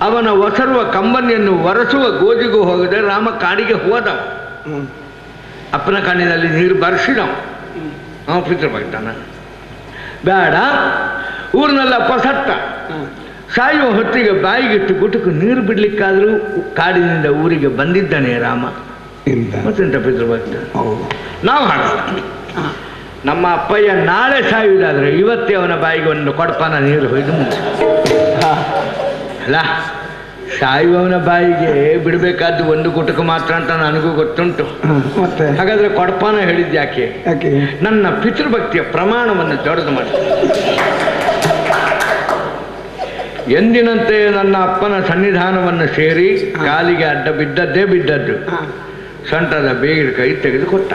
ಅವನ ಒಸರುವ ಕಂಬನಿಯನ್ನು ಒರೆಸುವ ಗೋಜಿಗೂ ಹೋಗದೆ ರಾಮ ಕಾಡಿಗೆ ಹೋದ ಹ್ಮ್. ಅಪ್ಪನ ಕಣ್ಣಿನಲ್ಲಿ ನೀರು ಬರ್ಸಿದವ ಅವ ಪಿತೃ ಭಕ್ತನ ಬೇಡ ಊರಿನೆಲ್ಲ ಪಸತ್ತ ಹ್ಮ್. ಸಾಯುವ ಹೊತ್ತಿಗೆ ಬಾಯಿಗಿಟ್ಟು ಗುಟುಕು ನೀರು ಬಿಡ್ಲಿಕ್ಕಾದ್ರೂ ಕಾಡಿನಿಂದ ಊರಿಗೆ ಬಂದಿದ್ದಾನೆ ರಾಮ ಇಲ್ಲ ಮತ್ತೆಂತ ಪಿತೃಭಕ್ತ ಹೌದು ನಾವು ಹಾಗಲ್ಲ ಹಾ. ನಮ್ಮ ಅಪ್ಪಯ್ಯ ನಾಳೆ ಸಾಯುವುದಾದ್ರೆ ಇವತ್ತೇ ಅವನ ಬಾಯಿಗೆ ಒಂದು ಕೊಡಪಾನ ನೀರು ಹೊಯ್ದು ಮುಗಿಸಿ ಹಾ. ಅಲ್ಲ ಸಾಯುವವನ ಬಾಯಿಗೆ ಬಿಡಬೇಕಾದ್ದು ಒಂದು ಗುಟುಕು ಮಾತ್ರ ಅಂತ ನನಗೂ ಗೊತ್ತುಂಟು ಹಾ. ಮತ್ತೆ ಹಾಗಾದ್ರೆ ಕೊಡಪಾನ ಹೇಳಿದ್ದು ಯಾಕೆ ಯಾಕೆ ನನ್ನ ಪಿತೃಭಕ್ತಿಯ ಪ್ರಮಾಣವನ್ನು ದೊಡ್ಡದು ಮಾಡಿ ಎಂದಿನಂತೆ ನನ್ನ ಅಪ್ಪನ ಸನ್ನಿಧಾನವನ್ನು ಸೇರಿ ಕಾಲಿಗೆ ಅಡ್ಡ ಬಿದ್ದದ್ದೇ ಬಿದ್ದದ್ದು ಹಾ. ಸೊಂಟದ ಬೇಗಿಡ ಕೈ ತೆಗೆದುಕೊಟ್ಟ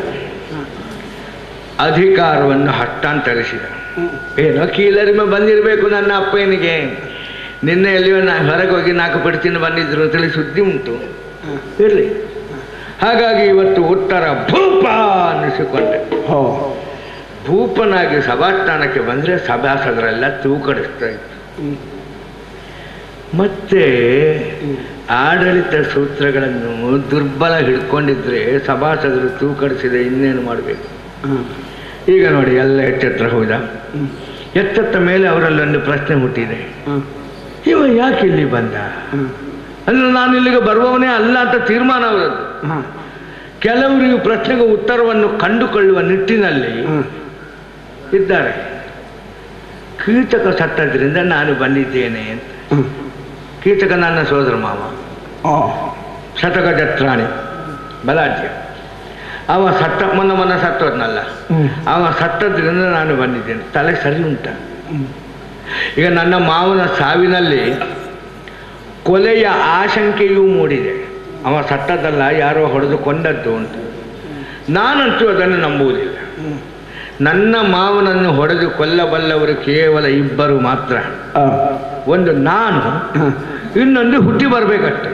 ಅಧಿಕಾರವನ್ನು ಹಸ್ತಾಂತರಿಸಿದ ಹ್ಮ್. ಏನೋ ಕೀಲರಿಮೆ ಬಂದಿರಬೇಕು ನನ್ನ ಅಪ್ಪನಿಗೆ ನಿನ್ನೆ ಎಲ್ಲಿಯೋ ನಾ ಹೊರಗೆ ಹೋಗಿ ನಾಲ್ಕು ಪಡಿತಿನ ಬಂದಿದ್ರು ಅಂತೇಳಿ ಸುದ್ದಿ ಉಂಟು ಹಾ. ಇರಲಿ ಹಾಗಾಗಿ ಇವತ್ತು ಉತ್ತರ ಭೂಪ ಅನ್ನಿಸಿಕೊಂಡೆ ಹೋ ಭೂಪನಾಗಿ ಸಭಾಸ್ಥಾನಕ್ಕೆ ಬಂದರೆ ಸಭಾಸದರೆಲ್ಲ ತೂಕಡಿಸ್ತಾ ಇತ್ತು ಹ್ಮ್. ಮತ್ತೆ ಹ್ಮ್. ಆಡಳಿತ ಸೂತ್ರಗಳನ್ನು ದುರ್ಬಲ ಹಿಡ್ಕೊಂಡಿದ್ರೆ ಸಭಾಸದರು ತೂಕಡಿಸಿದೆ ಇನ್ನೇನು ಮಾಡಬೇಕು ಹಾ. ಈಗ ನೋಡಿ ಎಲ್ಲ ಎಚ್ಚೆತ್ರ ಹೌದಾ ಹ್ಮ್. ಎಚ್ಚೆತ್ತ ಮೇಲೆ ಅವರಲ್ಲೊಂದು ಪ್ರಶ್ನೆ ಹುಟ್ಟಿದೆ ಹಾ. ಇವ ಯಾಕೆ ಇಲ್ಲಿ ಬಂದ ಹಾ. ಅಂದ್ರೆ ನಾನು ಇಲ್ಲಿಗೆ ಬರುವವನೇ ಅಲ್ಲ ಅಂತ ತೀರ್ಮಾನ ಅವರದ್ದು ಹಾ. ಕೆಲವರಿಗೆ ಪ್ರಶ್ನೆಗೆ ಉತ್ತರವನ್ನು ಕಂಡುಕೊಳ್ಳುವ ನಿಟ್ಟಿನಲ್ಲಿ ಹಾ. ಇದ್ದಾರೆ ಕೀಚಕ ಸತ್ತದ್ರಿಂದ ನಾನು ಬಂದಿದ್ದೇನೆ ಅಂತ ಹ್ಮ್. ಕೀಚಕ ನನ್ನ ಸೋದರ ಮಾವ ಓ ಶತಕ ಜತ್ರಾಣಿ ಬಲಾಢ್ಯ ಅವ ಸತ್ತ ಮೊನ್ನ ಮೊನ್ನ ಸತ್ತೋದ್ನಲ್ಲ ಹ್ಮ್. ಅವ ಸತ್ತದ್ರಿಂದ ನಾನು ಬಂದಿದ್ದೇನೆ ತಲೆ ಸರಿ ಉಂಟ ಹ್ಮ್. ಈಗ ನನ್ನ ಮಾವನ ಸಾವಿನಲ್ಲಿ ಕೊಲೆಯ ಆಶಂಕೆಯೂ ಮೂಡಿದೆ ಅವ ಸತ್ತದ್ದಲ್ಲ ಯಾರೋ ಹೊಡೆದು ಕೊಂಡದ್ದು ಅಂತ ನಾನಂತೂ ಅದನ್ನು ನಂಬುವುದಿಲ್ಲ ಹ್ಮ್. ನನ್ನ ಮಾವನನ್ನು ಹೊಡೆದು ಕೊಲ್ಲಬಲ್ಲವರು ಕೇವಲ ಇಬ್ಬರು ಮಾತ್ರ ಆ. ಒಂದು ನಾನು ಹಾ. ಇನ್ನೊಂದು ಹುಟ್ಟಿ ಬರಬೇಕಷ್ಟೆ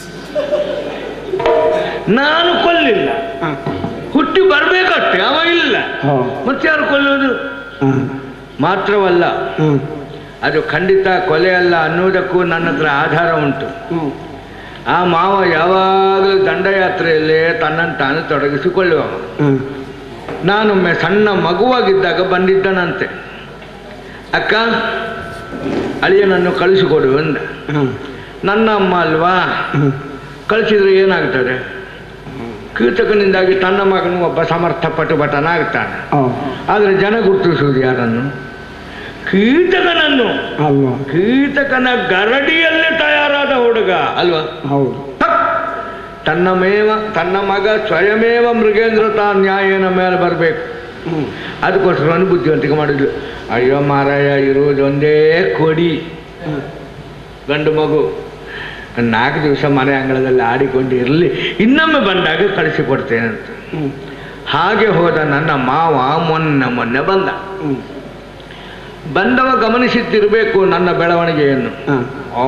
ನಾನು ಕೊಲ್ಲಿಲ್ಲ ಹಾ. ಹುಟ್ಟಿ ಬರಬೇಕಷ್ಟೆ ಅವ ಇಲ್ಲ ಹೋ ಮತ್ತೆ ಯಾರು ಕೊಲ್ಲುವುದು ಹಾ. ಮಾತ್ರವಲ್ಲ ಹ್ಮ್. ಅದು ಖಂಡಿತ ಕೊಲೆ ಅಲ್ಲ ಅನ್ನುವುದಕ್ಕೂ ನನ್ನ ಹತ್ರ ಆಧಾರ ಉಂಟು ಹ್ಮ್. ಆ ಮಾವ ಯಾವಾಗಲೂ ದಂಡಯಾತ್ರೆಯಲ್ಲೇ ತನ್ನನ್ನು ತಾನು ತೊಡಗಿಸಿಕೊಳ್ಳುವ ಹ್ಮ್. ನಾನೊಮ್ಮೆ ಸಣ್ಣ ಮಗುವಾಗಿದ್ದಾಗ ಬಂದಿದ್ದನಂತೆ ಅಕ್ಕ ಅಳಿಯನನ್ನು ಕಳಿಸಿಕೊಡು ಅಂದ ಹ್ಮ್. ನನ್ನ ಅಮ್ಮ ಅಲ್ವಾ ಹ್ಮ್. ಕಳಿಸಿದ್ರೆ ಏನಾಗ್ತದೆ ಕೀಟಕನಿಂದಾಗಿ ತನ್ನ ಮಗನು ಒಬ್ಬ ಸಮರ್ಥ ಪಟುಭಟನಾಗ್ತಾನೆ ಓ ಆದರೆ ಜನ ಗುರುತಿಸುವುದು ಯಾರನ್ನು ಕೀಟಕನನ್ನು ಅಲ್ವಾ ಕೀಟಕನ ಗರಡಿಯಲ್ಲಿ ತಯಾರಾದ ಹುಡುಗ ಅಲ್ವಾ ಹೌದು ಹಕ್! ತನ್ನ ಮೇವ ತನ್ನ ಮಗ ಸ್ವಯಮೇವ ಮೃಗೇಂದ್ರ ತಾ ನ್ಯಾಯನ ಮೇಲೆ ಬರಬೇಕು ಹ್ಮ್. ಅದಕ್ಕೋಸ್ಕರ ಅವನು ಬುದ್ಧಿವಂತಿಕೆ ಮಾಡಿದ್ಲು ಅಯ್ಯೋ ಮಾರಾಯ ಇರುವುದು ಒಂದೇ ಕೊಡಿ ಹ್ಮ್. ಗಂಡು ಮಗು ನಾಲ್ಕು ದಿವಸ ಮನೆ ಅಂಗಳದಲ್ಲಿ ಆಡಿಕೊಂಡು ಇರಲಿ ಇನ್ನೊಮ್ಮೆ ಬಂದಾಗ ಕಳಿಸಿಕೊಡ್ತೇನೆ ಅಂತ ಹ್ಮ್. ಹಾಗೆ ಹೋದ ನನ್ನ ಮಾವ ಮೊನ್ನೆ ಮೊನ್ನೆ ಬಂದ ಹ್ಮ್. ಬಂದವ ಗಮನಿಸುತ್ತಿರಬೇಕು ನನ್ನ ಬೆಳವಣಿಗೆಯನ್ನು ಹಾ. ಓ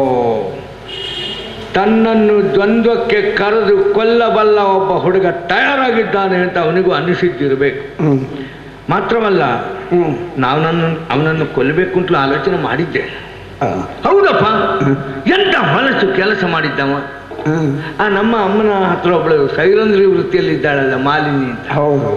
ತನ್ನನ್ನು ದ್ವಂದ್ವಕ್ಕೆ ಕರೆದು ಕೊಲ್ಲಬಲ್ಲ ಒಬ್ಬ ಹುಡುಗ ತಯಾರಾಗಿದ್ದಾನೆ ಅಂತ ಅವನಿಗೂ ಅನಿಸಿದ್ದಿರಬೇಕು ಹ್ಮ್. ಮಾತ್ರವಲ್ಲ ಹ್ಮ್. ನಾವು ನನ್ನ ಅವನನ್ನು ಕೊಲ್ಲಬೇಕು ಅಂತಲೂ ಆಲೋಚನೆ ಮಾಡಿದ್ದೆ ಆ. ಹೌದಪ್ಪ ಎಂತ ಹೊಲಸು ಕೆಲಸ ಮಾಡಿದ್ದವ ಹ್ಮ್. ಆ ನಮ್ಮ ಅಮ್ಮನ ಹತ್ರ ಒಬ್ಬಳು ಸೈರಂದ್ರಿ ವೃತ್ತಿಯಲ್ಲಿ ಇದ್ದಾಳಲ್ಲ ಮಾಲಿನಿ ಅಂತ ಹೌದು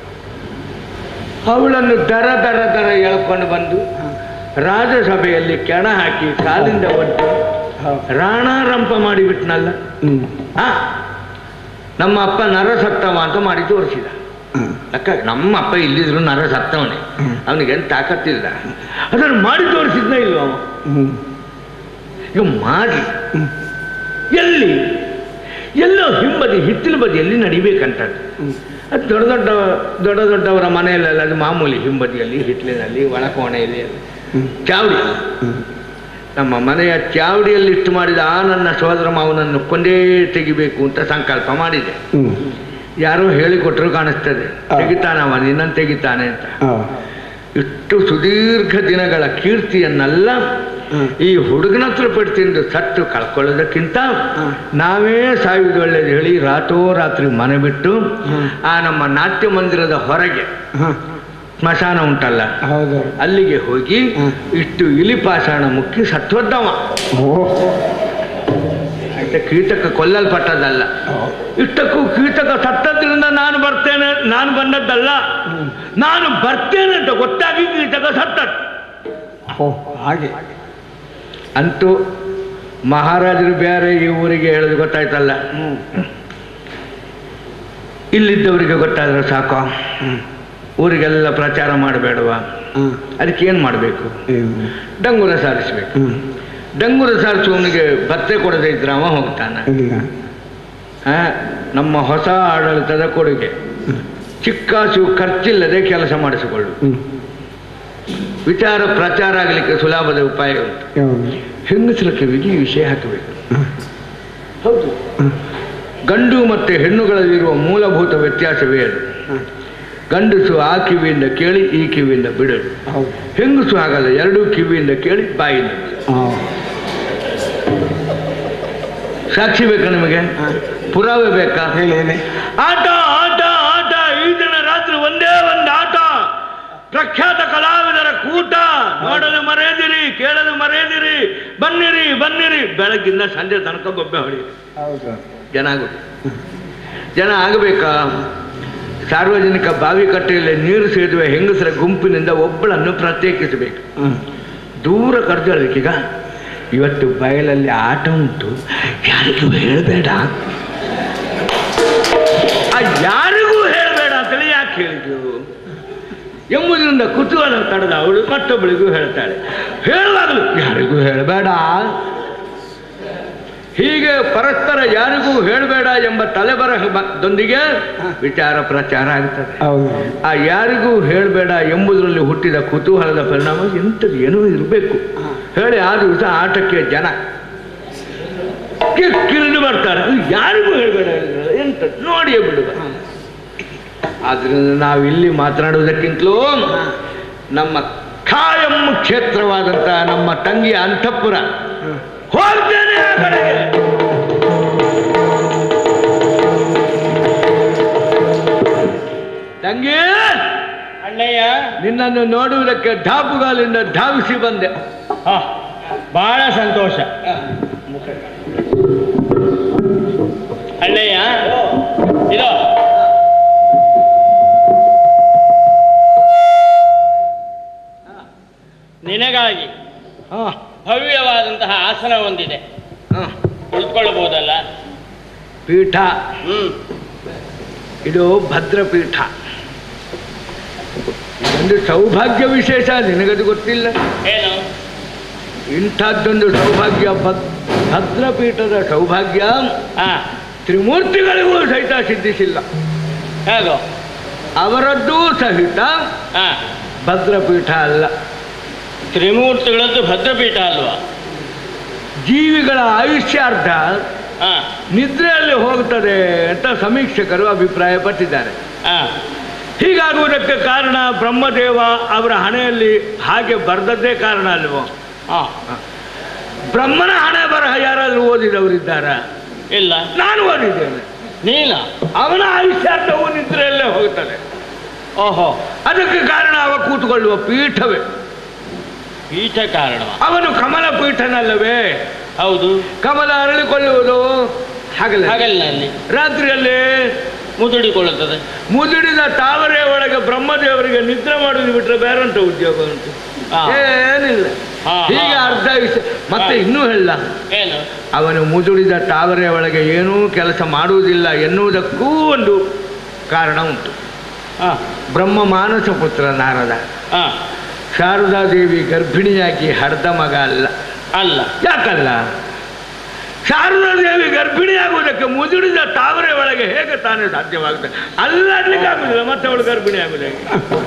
ಅವಳನ್ನು ದರ ದರ ದರ ಎಳ್ಕೊಂಡು ಬಂದು ರಾಜಸಭೆಯಲ್ಲಿ ಕೆಣ ಹಾಕಿ ಕಾಲಿಂದ ಒಟ್ಟು ಹೌದು. ರಾಣಾರಂಪ ಮಾಡಿಬಿಟ್ನಲ್ಲ ಹ್ಮ್. ಆ ನಮ್ಮ ಅಪ್ಪ ನರ ಸತ್ತವ ಅಂತ ಮಾಡಿ ತೋರಿಸಿದ ಹ್ಮ್. ಅಕ್ಕ ನಮ್ಮ ಅಪ್ಪ ಇಲ್ಲಿದ್ರು ನರ ಸತ್ತವನೇ ಹ್ಮ್. ಅವನಿಗೇನು ತಾಕತ್ತಿಲ್ಲ ಅದನ್ನು ಮಾಡಿ ತೋರಿಸಿದ್ನ ಇಲ್ವ ಅವ ಹ್ಮ್. ಈಗ ಮಾಡಿ ಹ್ಮ್. ಎಲ್ಲಿ ಎಲ್ಲೋ ಹಿಂಬದಿ ಹಿತ್ತಿಲ ಬದಿಯಲ್ಲಿ ನಡಿಬೇಕಂತದ್ದು ಹ್ಮ್. ಅದು ದೊಡ್ಡ ದೊಡ್ಡ ದೊಡ್ಡ ದೊಡ್ಡವರ ಮನೆಯಲ್ಲೆಲ್ಲ ಅದು ಮಾಮೂಲಿ ಹಿಂಬದಿಯಲ್ಲಿ ಹಿತ್ಲಿನಲ್ಲಿ ಒಳಕೋಣೆಯಲ್ಲಿ ಎಲ್ಲ. ಹ್ಮ್. ಚಾವಡಿ ಹ್ಮ್. ನಮ್ಮ ಮನೆಯ ಚಾವಡಿಯಲ್ಲಿ ಇಟ್ಟು ಮಾಡಿದ ಆ ನನ್ನ ಸೋದರ ಮಾವನನ್ನು ಕೊಂದೇ ತೆಗಿಬೇಕು ಅಂತ ಸಂಕಲ್ಪ ಮಾಡಿದೆ ಹ್ಮ್. ಯಾರೋ ಹೇಳಿಕೊಟ್ರು ಕಾಣಿಸ್ತದೆ ಆ. ತೆಗಿತಾನವ ನಿನ್ನನ್ನು ತೆಗಿತಾನೆ ಅಂತ ಆ. ಇಷ್ಟು ಸುದೀರ್ಘ ದಿನಗಳ ಕೀರ್ತಿಯನ್ನೆಲ್ಲ ಹ್ಮ್. ಈ ಹುಡುಗನ ಹತ್ರ ಪಟ್ಟು ತಿಂದು ಸತ್ತು ಕಳ್ಕೊಳ್ಳೋದಕ್ಕಿಂತ ಹ್ಮ್. ನಾವೇ ಸಾಯುವುದು ಒಳ್ಳೇದು ಹೇಳಿ ರಾತ್ರೋರಾತ್ರಿ ಮನೆ ಬಿಟ್ಟು ಹ್ಮ್. ಆ ನಮ್ಮ ನಾಟ್ಯ ಮಂದಿರದ ಹೊರಗೆ ಹಾ. ಸ್ಮಶಾನ ಉಂಟಲ್ಲ ಹೌದು ಅಲ್ಲಿಗೆ ಹೋಗಿ ಹ್ಮ್. ಇಷ್ಟು ಇಲಿ ಪಾಷಾಣ ಮುಕ್ಕಿ ಸತ್ತೋದ್ದವ ಓ ಮತ್ತೆ ಕೀಟಕ ಕೊಲ್ಲಲ್ಪಟ್ಟದಲ್ಲ ಹೌದು. ಇಷ್ಟಕ್ಕೂ ಕೀಟಕ ಸತ್ತದ್ರಿಂದ ನಾನು ಬರ್ತೇನೆ ನಾನು ಬಂದದ್ದಲ್ಲ ಹ್ಮ್. ನಾನು ಬರ್ತೇನೆ ಅಂತ ಗೊತ್ತಾಗಿ ಕೀಟಕ ಸತ್ತದ್ದು ಓ ಹಾಗೆ ಅಂತೂ ಮಹಾರಾಜರು ಬೇರೆ ಈ ಊರಿಗೆ ಹೇಳೋದು ಗೊತ್ತಾಯ್ತಲ್ಲ ಹ್ಮ್ ಇಲ್ಲಿದ್ದವರಿಗೆ ಗೊತ್ತಾದ್ರೆ ಸಾಕು ಹ್ಮ್ ಊರಿಗೆಲ್ಲ ಪ್ರಚಾರ ಮಾಡಬೇಡವಾ ಹ್ಮ್ ಅದಕ್ಕೆ ಏನು ಮಾಡಬೇಕು ಹ್ಮ್ ಡಂಗುರ ಸಾರಿಸ್ಬೇಕು ಹ್ಮ್ ಡಂಗುರ ಸಾರಿಸುವವನಿಗೆ ಭತ್ತೆ ಕೊಡದೇ ಇದ್ರೆ ಅವ ಹೋಗ್ತಾನೆ ಇಲ್ಲ ಆ, ನಮ್ಮ ಹೊಸ ಆಡಳಿತದ ಕೊಡುಗೆ ಚಿಕ್ಕಾಸು ಖರ್ಚಿಲ್ಲದೆ ಕೆಲಸ ಮಾಡಿಸಿಕೊಳ್ಳು ಹ್ಮ್ ವಿಚಾರ ಪ್ರಚಾರ ಆಗಲಿಕ್ಕೆ ಸುಲಭದ ಉಪಾಯ ಉಂಟು ಯಾವುದು ಹೆಂಗಸರ ಕಿವಿಗೆ ಈ ವಿಷಯ ಹಾಕಬೇಕು ಹ್ಮ್ ಹೌದು ಹ್ಮ್ ಗಂಡು ಮತ್ತು ಹೆಣ್ಣುಗಳಲ್ಲಿರುವ ಮೂಲಭೂತ ವ್ಯತ್ಯಾಸವೇ ಅದು ಹ್ಮ್ ಗಂಡಸು ಆ ಕಿವಿಯಿಂದ ಕೇಳಿ ಈ ಕಿವಿಯಿಂದ ಬಿಡಲು ಹೌದು ಹೆಂಗಸು ಹಾಗಲ್ಲ ಎರಡೂ ಕಿವಿಯಿಂದ ಕೇಳಿ ಬಾಯಿಂದ ಬಿಡಲು. ಹಾಂ ಸಾಕ್ಷಿ ಬೇಕಾ ನಿಮಗೆ ಪುರಾವೆ ಬೇಕಾ ಹೇಳಿ ಹೇಳಿ ಆಟ ಆಟ ಆಟ ಈ ದಿನ ರಾತ್ರಿ ಒಂದೇ ಒಂದು ಆಟ ಪ್ರಖ್ಯಾತ ಕಲಾವಿದರ ಕೂಟ ನೋಡಲು ಮರೆಯದಿರಿ ಕೇಳಲು ಮರೆಯದಿರಿ ಬನ್ನಿರಿ ಬನ್ನಿರಿ ಬೆಳಗ್ಗಿಂದ ಸಂಜೆ ತನಕ ಗೊಬ್ಬೆ ಹೊಡೆಯಿರಿ ಹೌದು ಜನ ಆಗುತ್ತೆ ಜನ ಆಗಬೇಕಾ ಸಾರ್ವಜನಿಕ ಬಾವಿ ಕಟ್ಟೆಯಲ್ಲಿ ನೀರು ಸೇದುವ ಹೆಂಗಸರ ಗುಂಪಿನಿಂದ ಒಬ್ಬಳನ್ನು ಪ್ರತ್ಯೇಕಿಸಬೇಕು ಹ್ಮ್ ದೂರ ಕರೆದೀಗ ಇವತ್ತು ಬಯಲಲ್ಲಿ ಆಟ ಉಂಟು ಯಾರಿಗೂ ಹೇಳಬೇಡ ಆ ಯಾರಿಗೂ ಹೇಳಬೇಡ ಅಂತೇಳಿ ಯಾಕೆ ಹೇಳಿದ್ರು ಎಂಬುದರಿಂದ ಕುತೂಹಲ ತಡೆದ ಅವಳು ಮತ್ತೊಬ್ಬಳಿಗೂ ಹೇಳ್ತಾಳೆ ಹೇಳುವಾಗಲೂ ಯಾರಿಗೂ ಹೇಳಬೇಡ ಹೀಗೆ ಪರಸ್ಪರ ಯಾರಿಗೂ ಹೇಳಬೇಡ ಎಂಬ ತಲೆಬರಹದೊಂದಿಗೆ ವಿಚಾರ ಪ್ರಚಾರ ಆಗ್ತದೆ ಹೌದು ಆ ಯಾರಿಗೂ ಹೇಳಬೇಡ ಎಂಬುದರಲ್ಲಿ ಹುಟ್ಟಿದ ಕುತೂಹಲದ ಪರಿಣಾಮ ಎಂಥದ್ದು ಏನೋ ಇರಬೇಕು ಹೇಳಿ ಆ ದಿವಸ ಆಟಕ್ಕೆ ಜನ ಕಿರಿದು ಬರ್ತಾರೆ ಅದು ಯಾರಿಗೂ ಹೇಳಬೇಡ ಎಂತ ನೋಡಿಯೇ ಬಿಡುವ ಆದ್ರಿಂದ ನಾವು ಇಲ್ಲಿ ಮಾತನಾಡುವುದಕ್ಕಿಂತಲೂ ನಮ್ಮ ಕಾಯಂ ಕ್ಷೇತ್ರವಾದಂತಹ ನಮ್ಮ ತಂಗಿಯ ಅಂತಃಪುರ ಹ್ಮ್ ಹೋಗ್ತೇನೆ ಆ ಕಡೆಗೆ ತಂಗಿ ಅಣ್ಣಯ್ಯ ನಿನ್ನನ್ನು ನೋಡುವುದಕ್ಕೆ ಧಾಪುಗಾಲಿಂದ ಧಾವಿಸಿ ಬಂದೆ ಹಾ ಬಹಳ ಸಂತೋಷ ಅಣ್ಣಯ್ಯ ಇದು ನಿನಗಾಗಿ ಹಾ ಭವ್ಯವಾದಂತಹ ಆಸನ ಒಂದಿದೆ ಹಾ. ಕುಳಿತುಕೊಳ್ಳಬಹುದಲ್ಲ ಪೀಠ ಹ್ಮ್ ಇದು ಭದ್ರಪೀಠ ಇದೊಂದು ಸೌಭಾಗ್ಯ ವಿಶೇಷ ನಿನಗದು ಗೊತ್ತಿಲ್ಲ ಏನು ಇಂಥದ್ದೊಂದು ಸೌಭಾಗ್ಯ ಭದ್ ಭದ್ರಪೀಠದ ಸೌಭಾಗ್ಯ ಹಾ ತ್ರಿಮೂರ್ತಿಗಳಿಗೂ ಸಹಿತ ಸಿದ್ಧಿಸಿಲ್ಲ ಹೇಗೋ ಅವರದ್ದೂ ಸಹಿತ ಹಾ ಭದ್ರಪೀಠ ಅಲ್ಲ ತ್ರಿಮೂರ್ತಿಗಳದ್ದು ಭದ್ರಪೀಠ ಅಲ್ವಾ ಜೀವಿಗಳ ಆಯುಷ್ಯಾರ್ಧ ಹಾ ನಿದ್ರೆಯಲ್ಲಿ ಹೋಗ್ತದೆ ಅಂತ ಸಮೀಕ್ಷಕರು ಅಭಿಪ್ರಾಯಪಟ್ಟಿದ್ದಾರೆ ಹಾ ಹೀಗಾಗುವುದಕ್ಕೆ ಕಾರಣ ಬ್ರಹ್ಮದೇವ ಅವರ ಹಣೆಯಲ್ಲಿ ಹಾಗೆ ಬರೆದದ್ದೇ ಕಾರಣ ಅಲ್ವೋ ಹಾ ಬ್ರಹ್ಮನ ಹಣೆ ಬರಹ ಯಾರಾದ್ರೂ ಓದಿದವರಿದ್ದಾರ ಇಲ್ಲ ನಾನು ಓದಿದ್ದೇನೆ ನೀನ ಅವನ ಆಯುಷ್ಯಾರ್ಧವು ನಿದ್ರೆಯಲ್ಲೇ ಹೋಗ್ತದೆ ಓಹೋ ಅದಕ್ಕೆ ಕಾರಣ ಅವ ಕೂತ್ಕೊಳ್ಳುವ ಪೀಠವೇ ಪೀಠ ಕಾರಣ ಅವನು ಕಮಲ ಪೀಠನಲ್ಲವೇ ಹೌದು ಕಮಲ ಅರಳಿಕೊಳ್ಳುವುದು ಹಗಲ ಹಗಲಿನಲ್ಲಿ ರಾತ್ರಿಯಲ್ಲಿ ಮುದುಡಿಕೊಳ್ಳುತ್ತದೆ ಮುದುಡಿದ ತಾವರೆ ಒಳಗೆ ಬ್ರಹ್ಮದೇವರಿಗೆ ನಿದ್ರೆ ಮಾಡುವುದು ಬಿಟ್ರೆ ಬೇರಂತ ಉದ್ಯೋಗ ಉಂಟು ಹಾ. ಏನಿಲ್ಲ ಹಾ, ಹಾ. ಹೀಗೆ ಅರ್ಧ ವಿಷಯ ಮತ್ತೆ ಹಾ. ಇನ್ನೂ ಹೇಳ ಏನು ಅವನು ಮುದುಡಿದ ತಾವರೆ ಒಳಗೆ ಏನೂ ಕೆಲಸ ಮಾಡುವುದಿಲ್ಲ ಎನ್ನುವುದಕ್ಕೂ ಒಂದು ಕಾರಣ ಉಂಟು ಹಾ ಬ್ರಹ್ಮ ಮಾನಸ ಪುತ್ರ ನಾರದ ಹಾ ಶಾರದಾದೇವಿ ಗರ್ಭಿಣಿಯಾಗಿ ಹಡ್ದ ಮಗ ಅಲ್ಲ ಅಲ್ಲ ಯಾಕಲ್ಲ ಶಾರದಾದೇವಿ ಗರ್ಭಿಣಿಯಾಗುವುದಕ್ಕೆ ಮುದುಡಿದ ತಾವರೆ ಒಳಗೆ ಹೇಗೆ ತಾನೇ ಸಾಧ್ಯವಾಗುತ್ತೆ ಅಲ್ಲಾಡ್ಲಿಕ್ಕೆ ಆಗುದಿಲ್ಲ ಮತ್ತೆ ಅವಳು ಗರ್ಭಿಣಿ ಆಗುದು ಹೇಗೆ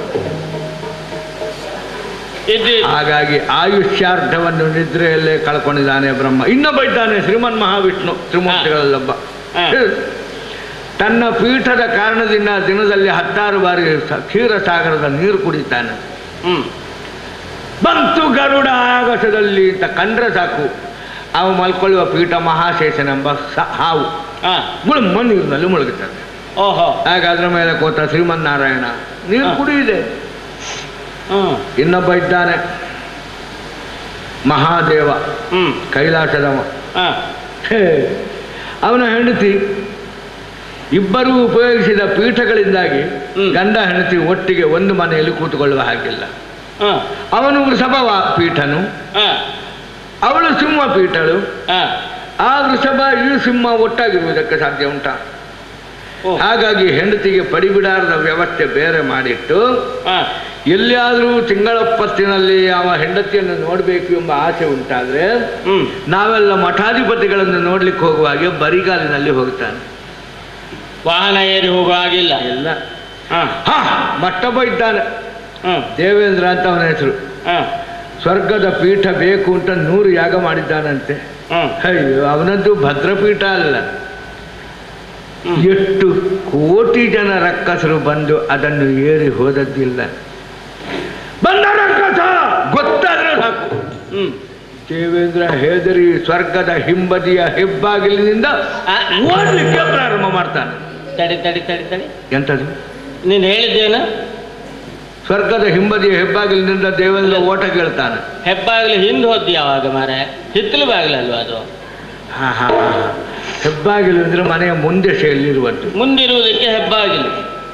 ಇದ್ದು ಹಾಗಾಗಿ ಆಯುಷ್ಯಾರ್ಧವನ್ನು ನಿದ್ರೆಯಲ್ಲೇ ಕಳ್ಕೊಂಡಿದ್ದಾನೆ ಬ್ರಹ್ಮ ಇನ್ನೊಬ್ಬ ಇದ್ದಾನೆ ಶ್ರೀಮನ್ ಮಹಾವಿಷ್ಣು ತ್ರಿಮೂರ್ತಿಗಳಲ್ಲೊಬ್ಬ ಹಾ. ತನ್ನ ಪೀಠದ ಕಾರಣದಿಂದ ದಿನದಲ್ಲಿ ಹತ್ತಾರು ಬಾರಿ ಸ- ಕ್ಷೀರಸಾಗರದ ನೀರು ಕುಡಿತಾನೆ ಹ್ಮ್ ಬಂತು ಗರುಡ ಆಗಸದಲ್ಲಿ ಅಂತ ಕಂಡ್ರೆ ಸಾಕು ಅವ ಮಲ್ಕೊಳ್ಳುವ ಪೀಠ ಮಹಾಶೇಷನೆಂಬ ಸ- ಹಾವು ಹಾ ಗುಳುಮ್ಮ ನೀರಿನಲ್ಲಿ ಮುಳುಗುತ್ತದೆ ಓಹೋ ಹಾಗೆ ಅದ್ರ ಮೇಲೆ ಕೂತ ಶ್ರೀಮನ್ನಾರಾಯಣ ನೀರು ಹಾ. ಕುಡಿಯಿದೆ ಹ್ಮ್ ಇನ್ನೊಬ್ಬ ಇದ್ದಾನೆ ಮಹಾದೇವ ಹ್ಮ್ ಕೈಲಾಸದವ ಹಾ ಹೇ ಅವನ ಹೆಂಡತಿ ಇಬ್ಬರೂ ಉಪಯೋಗಿಸಿದ ಪೀಠಗಳಿಂದಾಗಿ ಹ್ಮ್. ಗಂಡ ಹೆಂಡತಿ ಒಟ್ಟಿಗೆ ಒಂದು ಮನೆಯಲ್ಲಿ ಕೂತುಕೊಳ್ಳುವ ಹಾಗಿಲ್ಲ ಹಾ ಅವನು ವೃಷಭವ ಪೀಠನು ಹಾ ಅವಳು ಸಿಂಹ ಪೀಠಳು ಹಾ ಆ ವೃಷಭ ಈ ಸಿಂಹ ಒಟ್ಟಾಗಿರುವುದಕ್ಕೆ ಸಾಧ್ಯ ಉಂಟಾ ಓ ಹಾಗಾಗಿ ಹೆಂಡತಿಗೆ ಪಡಿಬಿಡಾರದ ವ್ಯವಸ್ಥೆ ಬೇರೆ ಮಾಡಿಟ್ಟು ಹಾ ಎಲ್ಲಿಯಾದರೂ ತಿಂಗಳಪ್ಪತ್ತಿನಲ್ಲಿ ಅವ ಹೆಂಡತಿಯನ್ನು ನೋಡಬೇಕು ಎಂಬ ಆಸೆ ಉಂಟಾದ್ರೆ ಹ್ಮ್ ನಾವೆಲ್ಲ ಮಠಾಧಿಪತಿಗಳನ್ನು ನೋಡ್ಲಿಕ್ಕೆ ಹೋಗುವಾಗೆ ಬರಿಗಾಲಿನಲ್ಲಿ ಹೋಗ್ತಾನೆ ವಾಹನ ಏರಿ ಹೋಗೋ ಹಾಗಿಲ್ಲ ಎಲ್ಲ ಹಾ ಹಾ ಮಟ್ಟೊಬ್ಬ ಇದ್ದಾನೆ ಹ್ಮ್ ದೇವೇಂದ್ರ ಅಂತ ಅವನ ಹೆಸರು ಹಾ ಸ್ವರ್ಗದ ಪೀಠ ಬೇಕು ಅಂತ ನೂರು ಯಾಗ ಮಾಡಿದ್ದಾನಂತೆ ಹ್ಮ್ ಅಯ್ಯೋ ಅವನದ್ದು ಭದ್ರಪೀಠ ಅಲ್ಲ ಹ್ಮ್. ಎಷ್ಟು ಕೋಟಿ ಜನ ರಕ್ಕಸರು ಬಂದು ಅದನ್ನು ಏರಿ ಹೋದದ್ದಿಲ್ಲ ಬಂದ ರಕ್ಕಸ ಗೊತ್ತಾದ್ರೆ ಸಾಕು ಹ್ಮ್ ದೇವೇಂದ್ರ ಹೇದರಿ ಸ್ವರ್ಗದ ಹಿಂಬದಿಯ ಹೆಬ್ಬಾಗಿಲಿನಿಂದ ಆ, ಓಡ್ಲಿಕ್ಕೆ ಪ್ರಾರಂಭ ಮಾಡ್ತಾನೆ ತಡಿ ತಡಿ ತಡಿ ತಡಿ ಎಂಥದ್ದು ನೀನು ಹೇಳಿದ್ದೇನು ಸ್ವರ್ಗದ ಹಿಂಬದಿಯ ಹೆಬ್ಬಾಗಿಲಿನಿಂದ ದೇವೇಂದ್ರ ಓಟ ಕೇಳ್ತಾನೆ ಹೆಬ್ಬಾಗ್ಲಿ ಹಿಂದೆ ಹೋದ್ ಯಾವಾಗ ಮಾರೆ ಹಿತ್ತಲು ಬಾಗ್ಲಲ್ವಾ ಅದು ಹಾ ಹಾ ಹಾ ಹಾ. ಹೆಬ್ಬಾಗಿಲು ಅಂದ್ರೆ ಮನೆಯ ಮುಂದೆ ಶೈಲಿರುವಂಥದ್ದು ಮುಂದಿರುವುದಕ್ಕೆ ಹೆಬ್ಬಾಗಿಲು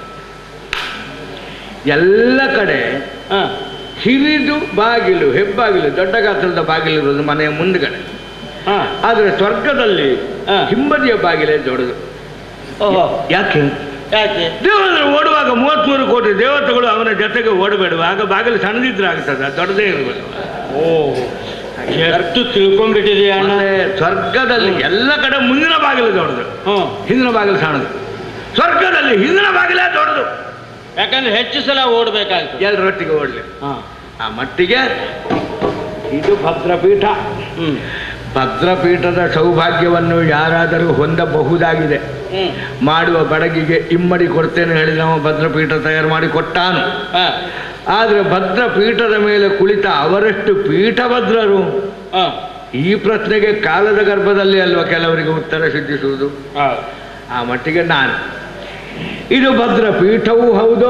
ಎಲ್ಲ ಕಡೆ ಹಾ ಹಿರಿದು ಬಾಗಿಲು ಹೆಬ್ಬಾಗಿಲು ದೊಡ್ಡ ಗಾತ್ರದ ಬಾಗಿಲು ಇರೋದು ಮನೆಯ ಮುಂದ್ಗಡೆ ಹಾ ಆದರೆ ಸ್ವರ್ಗದಲ್ಲಿ ಹಾ. ಹಿಂಬದಿಯ ಬಾಗಿಲೇ ದೊಡ್ಡದು ಓಹೋ ಯಾಕೆ ಯಾಕೆ ದೇವೇಂದ್ರ ಓಡುವಾಗ ಮೂವತ್ಮೂರು ಕೋಟಿ ದೇವತೆಗಳು ಅವನ ಜೊತೆಗೆ ಓಡಬೇಡುವ ಆಗ ಬಾಗಿಲು ಸಣ್ಣದಿದ್ರೆ ಆಗ್ತದೆ ದೊಡ್ಡದೇ ಇರಬೇಕು ಓಹೋ ಎಷ್ಟು ತಿಳ್ಕೊಂಡ್ಬಿಟ್ಟಿದೀಯ ಅಣ್ಣ ಮತ್ತೆ ಸ್ವರ್ಗದಲ್ಲಿ ಎಲ್ಲ ಕಡೆ ಮುಂದಿನ ಬಾಗಿಲು ದೊಡ್ಡದು ಹ್ಮ್ ಹಿಂದಿನ ಬಾಗಿಲು ಸಣ್ಣದು ಸ್ವರ್ಗದಲ್ಲಿ ಹಿಂದಿನ ಬಾಗಿಲೇ ದೊಡ್ಡದು ಯಾಕಂದ್ರೆ ಹೆಚ್ಚು ಸಲ ಓಡ್ಬೇಕಾಗ್ತದೆ ಎಲ್ಲರೊಟ್ಟಿಗೆ ಓಡಲಿ ಹಾ ಆ ಮಟ್ಟಿಗೆ ಇದು ಭದ್ರಪೀಠ ಹ್ಮ್ ಭದ್ರಪೀಠದ ಸೌಭಾಗ್ಯವನ್ನು ಯಾರಾದರೂ ಹೊಂದಬಹುದಾಗಿದೆ ಹ್ಮ್ ಮಾಡುವ ಬಡಗಿಗೆ ಇಮ್ಮಡಿ ಕೊಡ್ತೇನೆ ಹೇಳಿ ನಾವು ಭದ್ರಪೀಠ ತಯಾರು ಮಾಡಿ ಕೊಟ್ಟಾನು ಹಾ ಆದರೆ ಭದ್ರಪೀಠದ ಮೇಲೆ ಕುಳಿತ ಅವರಷ್ಟು ಪೀಠಭದ್ರರು ಹಾ ಈ ಪ್ರಶ್ನೆಗೆ ಕಾಲದ ಗರ್ಭದಲ್ಲಿ ಅಲ್ವಾ ಕೆಲವರಿಗೆ ಉತ್ತರ ಸಿದ್ಧಿಸುವುದು ಹೌದು ಆ ಮಟ್ಟಿಗೆ ನಾನು ಇದು ಭದ್ರ ಪೀಠವೂ ಹೌದು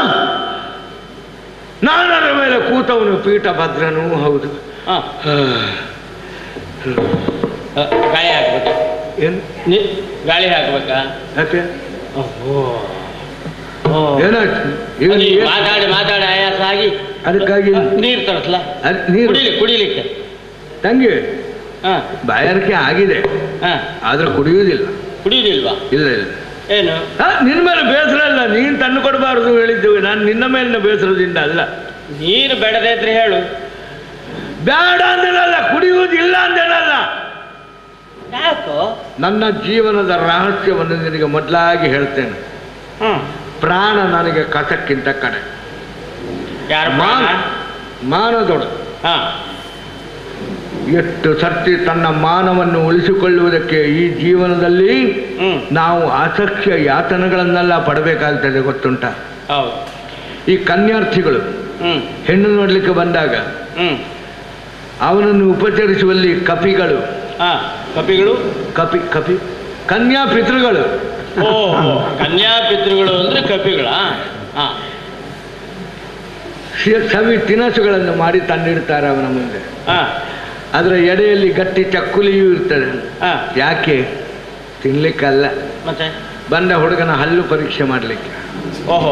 ನಾನರ ಮೇಲೆ ಕೂತವನು ಪೀಠ ಭದ್ರನೂ ಹೌದು ಹಾ ಹ, ಗಾಳಿ ಹಾಕ್ಬೇಕಾ ಏನು ನೀ ಗಾಳಿ ಹಾಕ್ಬೇಕಾ ಯಾಕೆ ಓಹೋ ಏನಾಯ್ತು ಈಗ ಅದು ನೀ- ಮಾತಾಡಿ ಮಾತಾಡಿ ಆಯಾಸ ಆಗಿ ಅದಕ್ಕಾಗಿ ನೀರು ತರಿಸ್ಲಾ ಅದ್ ನೀರು ಕುಡಿಲಿ ಕುಡಿಲಿಕ್ಕೆ ತಂಗಿ ಹಾ ಬಾಯಾರಿಕೆ ಆಗಿದೆ ಹಾ ಆದ್ರೆ ಕುಡಿಯುವುದಿಲ್ಲ ಕುಡಿಯುವುದಿಲ್ವಾ ಇಲ್ಲ ಇಲ್ಲ ಏನು ಆ, ನಿನ್ನ ಮೇಲೆ ಬೇಸರ ಅಲ್ಲ ನೀನು ತಂದು ಕೊಡಬಾರದು ಹೇಳಿದ್ದೇವೆ ನಾನು ನಿನ್ನ ಮೇಲಿನ ಬೇಸರದಿಂದ ಅಲ್ಲ ನೀರು ಬೆಡದೆ ಇದ್ರೆ ಹೇಳು ಬೇಡ ಅಂದೇನಲ್ಲ ಕುಡಿಯುವುದಿಲ್ಲ ಅಂದೇನಲ್ಲ ಯಾಕೋ ನನ್ನ ಜೀವನದ ರಹಸ್ಯವನ್ನು ನಿನಗೆ ಮೊದಲಾಗಿ ಹೇಳ್ತೇನೆ ಹ್ಮ್ ಪ್ರಾಣ ನನಗೆ ಕಸಕ್ಕಿಂತ ಕಡೆ ಯಾರು ಮಾನ ಪ್ರಾಣ? ಮಾನ ದೊಡ್ಡ ಹಾ ಎಷ್ಟು ಸರ್ತಿ ತನ್ನ ಮಾನವನ್ನು ಉಳಿಸಿಕೊಳ್ಳುವುದಕ್ಕೆ ಈ ಜೀವನದಲ್ಲಿ ಹ್ಮ್ ನಾವು ಅಸಖ್ಯ ಯಾತನೆಗಳನ್ನೆಲ್ಲ ಪಡಬೇಕಾಗ್ತದೆ ಗೊತ್ತುಂಟ ಹೌದು ಈ ಕನ್ಯಾರ್ಥಿಗಳು ಹ್ಮ್ ಹೆಣ್ಣು ನೋಡಲಿಕ್ಕೆ ಬಂದಾಗ ಹ್ಮ್ ಅವನನ್ನು ಉಪಚರಿಸುವಲ್ಲಿ ಕಪಿಗಳು ಹಾ ಕಪಿಗಳು ಕಪಿ ಕಪಿ ಕನ್ಯಾ ಪಿತೃಗಳು ಓ ಕನ್ಯಾ ಪಿತೃಗಳು ಅಂದ್ರೆ ಕಪಿಗಳ ಹಾ ಸಿ- ಸವಿ ತಿನಸುಗಳನ್ನು ಮಾಡಿ ತಂದಿಡ್ತಾರೆ ಅವನ ಮುಂದೆ ಹಾ ಅದರ ಎಡೆಯಲ್ಲಿ ಗಟ್ಟಿ ಚಕ್ಕುಲಿಯೂ ಇರ್ತದೆ ಹಾ ಯಾಕೆ ತಿನ್ಲಿಕ್ಕಲ್ಲ ಮತ್ತೆ ಬಂದ ಹುಡುಗನ ಹಲ್ಲು ಪರೀಕ್ಷೆ ಮಾಡಲಿಕ್ಕೆ ಓಹೋ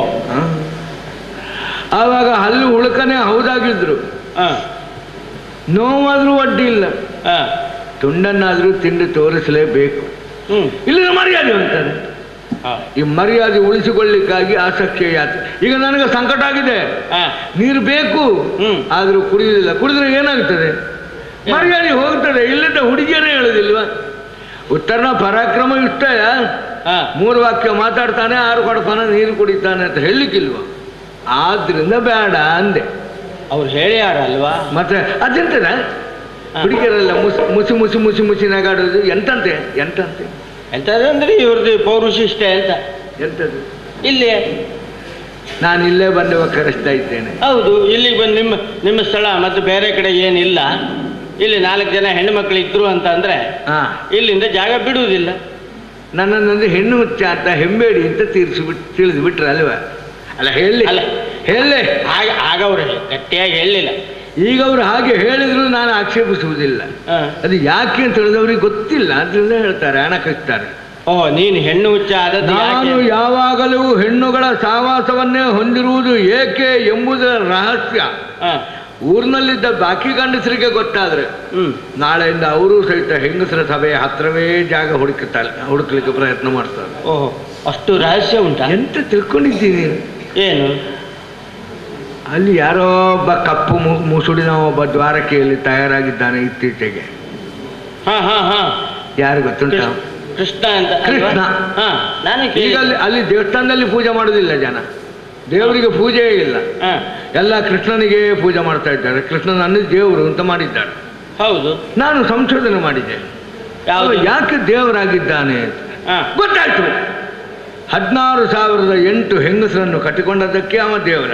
ಆವಾಗ ಹಲ್ಲು ಹುಳುಕನೇ ಹೌದಾಗಿದ್ರು ಹಾ ನೋವಾದ್ರೂ ಅಡ್ಡಿ ಇಲ್ಲ ಹಾ ತುಂಡನ್ನಾದ್ರೂ ತಿಂದು ತೋರಿಸಲೇಬೇಕು ಹ್ಮ್ ಇಲ್ಲಿನ ಮರ್ಯಾದೆ ಅಂತಾರೆ ಹಾ ಈ ಮರ್ಯಾದೆ ಉಳಿಸಿಕೊಳ್ಳಿಕ್ಕಾಗಿ ಆಸಕ್ತಿಯ ಯಾತ್ರೆ ಈಗ ನನಗೆ ಸಂಕಟ ಆಗಿದೆ ಹಾ ನೀರು ಬೇಕು ಹ್ಮ್. ಆದ್ರೂ ಕುಡಿಯುವುದಿಲ್ಲ ಕುಡಿದ್ರೆ ಏನಾಗ್ತದೆ ಮರ್ಯಾದೆ ಹೋಗ್ತದೆ ಇಲ್ಲದ ಹುಡುಗಿಯರೇ ಹೇಳುದಿಲ್ವಾ ಉತ್ತರನ ಪರಾಕ್ರಮ ಇಷ್ಟಯ ಹಾ ಮೂರು ವಾಕ್ಯ ಮಾತಾಡ್ತಾನೆ ಆರು ಕೊಡಪಾನ ನೀರು ಕುಡಿತಾನೆ ಅಂತ ಹೇಳಲಿಕ್ಕಿಲ್ವಾ ಆದ್ರಿಂದ ಬೇಡ ಅಂದೆ ಅವ್ರು ಹೇಳ್ಯಾರಲ್ವಾ ಮತ್ತೆ ಅದೆಂತದ ಹಾ. ಹುಡುಗಿಯರೆಲ್ಲ ಮುಸಿ ಮುಸಿ ಮುಸಿ ಮುಸಿ ಮುಸಿ ನಗಾಡೋದು ಎಂತಂತೆ ಎಂತಂತೆ ಎಂತದಂದ್ರೆ ಇವ್ರದ್ದು ಪೌರುಷಿಷ್ಟ ಅಂತ ಎಂತದು ಇಲ್ಲಿ ನಾನು ಇಲ್ಲೇ ಬಂದು ಕರೆಸ್ತಾ ಇದ್ದೇನೆ ಹೌದು ಇಲ್ಲಿಗೆ ಬಂದು ನಿಮ್ಮ ನಿಮ್ಮ ಸ್ಥಳ ಮತ್ತು ಬೇರೆ ಕಡೆ ಏನಿಲ್ಲ ಇಲ್ಲಿ ನಾಲ್ಕು ಜನ ಹೆಣ್ಣು ಮಕ್ಕಳು ಇದ್ರು ಅಂತ ಅಂದ್ರೆ ಹಾ ಇಲ್ಲಿಂದ ಜಾಗ ಬಿಡುವುದಿಲ್ಲ ನನ್ನನ್ನೊಂದು ಹೆಣ್ಣು ಹುಚ್ಚ ಅಂತ ಹೆಂಬೇಡಿ ಅಂತ ತೀರಿಸಿಬಿಟ್ಟು ತಿಳಿದು ಬಿಟ್ರೆ ಅಲ್ವಾ ಅಲ್ಲ ಹೇಳಿ ಅಲ್ಲ. ಹೇಳಿ ಆಗ ಆಗ ಅವರು ಗಟ್ಟಿಯಾಗಿ ಹೇಳಲಿಲ್ಲ ಈಗ ಅವರು ಹಾಗೆ ಹೇಳಿದ್ರು ನಾನು ಆಕ್ಷೇಪಿಸುವುದಿಲ್ಲ ಹ. ಅದು ಯಾಕೆ ಅಂತ ಹೇಳಿದವ್ರಿಗೆ ಗೊತ್ತಿಲ್ಲ ಅದರಿಂದ ಹೇಳ್ತಾರೆ ಹಣ ಕಚ್ತಾರೆ ಓ ನೀನು ಹೆಣ್ಣು ಹುಚ್ಚ ಆದದ್ದು ನಾನು ಯಾಕೆ? ಯಾವಾಗಲೂ ಹೆಣ್ಣುಗಳ ಸಹವಾಸವನ್ನೇ ಹೊಂದಿರುವುದು ಏಕೆ ಎಂಬುದರ ರಹಸ್ಯ ಹ. ಊರಿನಲ್ಲಿದ್ದ ಬಾಕಿ ಗಂಡಸರಿಗೆ ಗೊತ್ತಾದ್ರೆ ಹ್ಮ್ ನಾಳೆಯಿಂದ ಅವರು ಸಹಿತ ಹೆಂಗಸರ ಸಭೆಯ ಹತ್ರವೇ ಜಾಗ ಹುಡುಕುತ್ತಾರೆ ಹುಡುಕ್ಲಿಕ್ಕೆ ಪ್ರಯತ್ನ ಮಾಡ್ತಾರೆ ಓಹೋ ಅಷ್ಟು ರಹಸ್ಯ ಉಂಟಾ ಎಂತ ತಿಳ್ಕೊಂಡಿದ್ದೀನಿ ಏನು ಅಲ್ಲಿ ಯಾರೋ ಒಬ್ಬ ಕಪ್ಪು ಮು- ಮುಸುಡಿನ ಒಬ್ಬ ದ್ವಾರಕೆಯಲ್ಲಿ ತಯಾರಾಗಿದ್ದಾನೆ ಇತ್ತೀಚೆಗೆ ಹಾ ಹಾ ಹಾ ಯಾರು ಗೊತ್ತುಂಟ ಕೃಷ್ಣ- ಕೃಷ್ಣ ಅಂತ ಅಲ್ವಾ? ಕೃಷ್ಣ. ಹಾ ನಾನು ಈಗ ಕೇಳಿದೆ. ಅಲ್ಲಿ ಅಲ್ಲಿ ದೇವಸ್ಥಾನದಲ್ಲಿ ಪೂಜೆ ಮಾಡುವುದಿಲ್ಲ ಜನ ದೇವರಿಗೆ ಪೂಜೆಯೇ ಇಲ್ಲ ಹಾ ಎಲ್ಲ ಕೃಷ್ಣನಿಗೆ ಪೂಜೆ ಮಾಡ್ತಾ ಇದ್ದಾರೆ ಕೃಷ್ಣನನ್ನು ದೇವರು ಅಂತ ಮಾಡಿದ್ದಾರೆ ಹೌದು ನಾನು ಸಂಶೋಧನೆ ಮಾಡಿದ್ದೆ ಯಾವುದು ಅವ ಯಾಕೆ ದೇವರಾಗಿದ್ದಾನೆ ಅಂತ. ಹಾ ಗೊತ್ತಾಯ್ತು ಹದಿನಾರು ಸಾವಿರದ ಎಂಟು ಹೆಂಗಸರನ್ನು ಕಟ್ಟಿಕೊಂಡದ್ದಕ್ಕೆ ಅವ ದೇವರ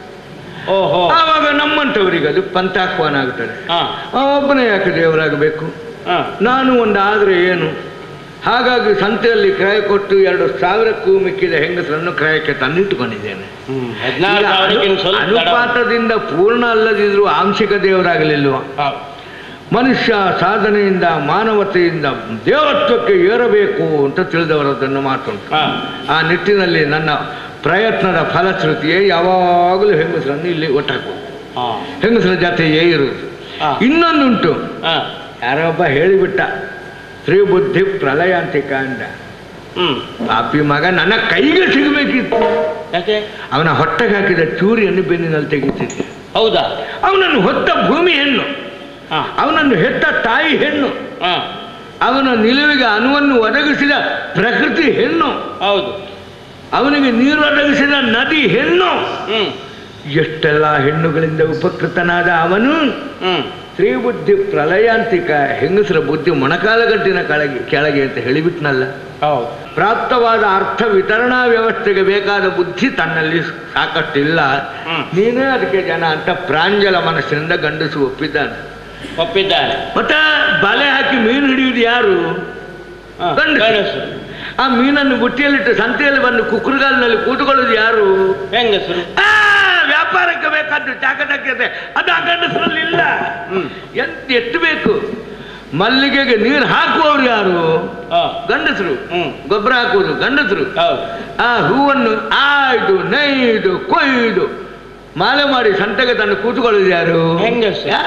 ಓಹೋ ಆವಾಗ ನಮ್ಮಂಥವರಿಗೆ ಅದು ಪಂಥಾಹ್ವಾನ ಆಗುತ್ತದೆ ಹಾ ಆ ಒಬ್ಬನೇ ಯಾಕೆ ದೇವರಾಗಬೇಕು ಹಾ ನಾನು ಒಂದು ಆದರೆ ಏನು ಹಾಗಾಗಿ ಸಂತೆಯಲ್ಲಿ ಕ್ರಯ ಕೊಟ್ಟು ಎರಡು ಸಾವಿರಕ್ಕೂ ಮಿಕ್ಕಿದ ಹೆಂಗಸರನ್ನು ಕ್ರಯಕ್ಕೆ ತಂದಿಟ್ಟುಕೊಂಡಿದ್ದೇನೆ ಹ್ಮ್ ಹದಿನಾರು ಈಗ ಸಾವಿರಕ್ಕಿಂತ ಅನು- ಸ್ವಲ್ಪ ತಡ. ಅನುಪಾತದಿಂದ ಪೂರ್ಣ ಅಲ್ಲದಿದ್ರೂ ಆಂಶಿಕ ದೇವರಾಗಲಿಲ್ವ ಹೌದು. ಮನುಷ್ಯ ಸಾಧನೆಯಿಂದ ಮಾನವತೆಯಿಂದ ದೇವತ್ವಕ್ಕೆ ಏರಬೇಕು ಅಂತ ತಿಳಿದವರದನ್ನು ಮಾತುಂಟು ಹಾ ಆ ನಿಟ್ಟಿನಲ್ಲಿ ನನ್ನ ಪ್ರಯತ್ನದ ಫಲಶ್ರುತಿಯೇ ಯಾವಾಗಲೂ ಹೆಂಗಸರನ್ನು ಇಲ್ಲಿ ಒಟ್ಟಾಕುವುದು ಹಾ ಹೆಂಗಸರ ಜೊತೆಯೇ ಇರುವುದು ಹಾ. ಇನ್ನೊಂದುಂಟು ಹಾ ಯಾರೊಬ್ಬ ಹೇಳಿಬಿಟ್ಟ ಸ್ತ್ರೀ ಬುದ್ಧಿ ಪ್ರಲಯಾಂತಿಕ ಅಂದ ಹ್ಮ್ ಪಾಪಿ ಮಗ ನನ್ನ ಕೈಗೆ ಸಿಗಬೇಕಿತ್ತು ಯಾಕೆ ಅವನ ಹೊಟ್ಟೆಗೆ ಹಾಕಿದ ಚೂರಿಯನ್ನು ಬೆನ್ನಿನಲ್ಲಿ ತೆಗಿತಿದ್ದೆ ಹೌದಾ ಅವನನ್ನು ಹೊತ್ತ ಭೂಮಿ ಹೆಣ್ಣು ಹಾ ಅವನನ್ನು ಹೆತ್ತ ತಾಯಿ ಹೆಣ್ಣು ಹಾ ಅವನ ನಿಲುವಿಗೆ ಅನುವನ್ನು ಒದಗಿಸಿದ ಪ್ರಕೃತಿ ಹೆಣ್ಣು ಹೌದು ಅವನಿಗೆ ನೀರು ಒದಗಿಸಿದ ನದಿ ಹೆಣ್ಣು ಹ್ಮ್ ಎಷ್ಟೆಲ್ಲ ಹೆಣ್ಣುಗಳಿಂದ ಉಪಕೃತನಾದ ಅವನು ಹ್ಮ್ ಸ್ತ್ರೀ ಬುದ್ಧಿ ಪ್ರಲಯಾಂತಿಕ ಹೆಂಗಸರ ಬುದ್ಧಿ ಮೊಣಕಾಲಗಟ್ಟಿನ ಕೆಳಗೆ ಕೆಳಗೆ ಅಂತ ಹೇಳಿಬಿಟ್ನಲ್ಲ ಹೌದು ಪ್ರಾಪ್ತವಾದ ಅರ್ಥ ವಿತರಣಾ ವ್ಯವಸ್ಥೆಗೆ ಬೇಕಾದ ಬುದ್ಧಿ ತನ್ನಲ್ಲಿ ಸಾಕಷ್ಟಿಲ್ಲ ಹ್ಮ್. ನೀನೇ ಅದಕ್ಕೆ ಜನ ಅಂತ ಪ್ರಾಂಜಲ ಮನಸ್ಸಿನಿಂದ ಗಂಡಸು ಒಪ್ಪಿದ್ದಾನೆ ಒಪ್ಪಿದ್ದಾನೆ ಮತ್ತೆ ಬಲೆ ಹಾಕಿ ಮೀನು ಹಿಡಿಯುವುದು ಯಾರು ಹಾ, ಗಂಡಸು. ಗಂಡಸು ಆ ಮೀನನ್ನು ಬುಟ್ಟಿಯಲ್ಲಿಟ್ಟು ಸಂತೆಯಲ್ಲಿ ಬಂದು ಕುಕ್ಕುರುಗಾಲಿನಲ್ಲಿ ಕೂತುಕೊಳ್ಳೋದು ಯಾರು ಹೆಂಗಸರು ಆ, ವ್ಯಾಪಾರಕ್ಕೆ ಬೇಕಾದ್ದು ಚಾಕಟಕ್ಯತೆ ಅದು ಆ ಗಂಡಸರಲ್ಲಿ ಇಲ್ಲ ಹ್ಮ್ ಎಂತ ಎತ್ತಬೇಕು ಮಲ್ಲಿಗೆಗೆ ನೀರು ಹಾಕುವವರು ಯಾರು ಹಾ ಗಂಡಸರು ಹ್ಮ್ ಗೊಬ್ಬರ ಹಾಕುವುದು ಗಂಡಸರು ಹೌದು ಆ ಹೂವನ್ನು ಆಯ್ದು ನೈದು ಕೊಯ್ದು ಮಾಲೆ ಮಾಡಿ ಸಂತೆಗೆ ತಂದು ಕೂತುಕೊಳ್ಳೋದು ಯಾರು ಹೆಂಗಸು. ಯಾ?